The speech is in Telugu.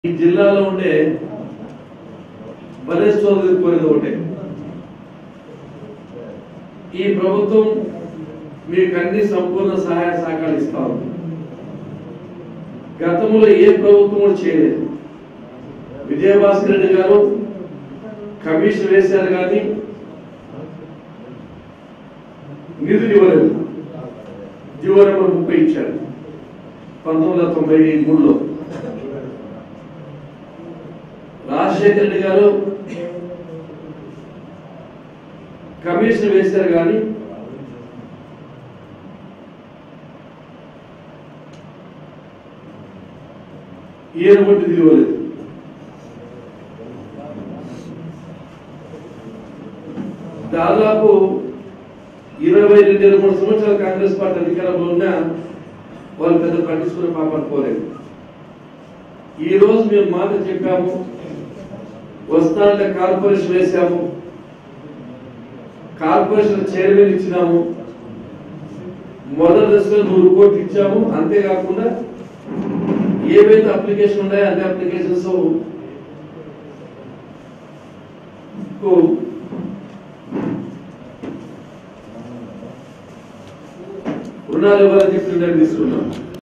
ఈ జిల్లాలో ఉండే బలేష్ చౌదరి కోరేది ఒకటే ఈ ప్రభుత్వం మీకు అన్ని సంపూర్ణ సహాయ సహకారాలు ఇస్తా ఉంది గతంలో ఏ ప్రభుత్వం కూడా చేయలేదు విజయభాస్కర్ రెడ్డి గారు కమిషన్ వేశారు కానీ నిధులు ఇవ్వలేదు జీవో నెంబర్ ముప్పై ఇచ్చారు పంతొమ్మిది వందల తొంభై మూడులో రాజశేఖర రెడ్డి గారు కమిషన్ వేశారు కానీ ఈయన కొట్టి తిరగలేదు దాదాపు ఇరవై రెండు ఇరవై మూడు సంవత్సరాలు కాంగ్రెస్ పార్టీ అధికారంలో ఉన్నా వాళ్ళు పెద్ద పట్టించుకునే పాపాలు పోలేదు ఈ రోజు మేము మాట చెప్పాము వస్తానంటే కార్పొరేషన్ వేశాము కార్పొరేషన్ చైర్మన్ ఇచ్చినాము మొదటి దశలో నూరు కోట్లు ఇచ్చాము అంతేకాకుండా ఏవైతే అప్లికేషన్ ఉన్నాయో అన్ని అప్లికేషన్స్ రుణాలు ఇవ్వాలని చెప్పి నిర్ణయం తీసుకున్నాం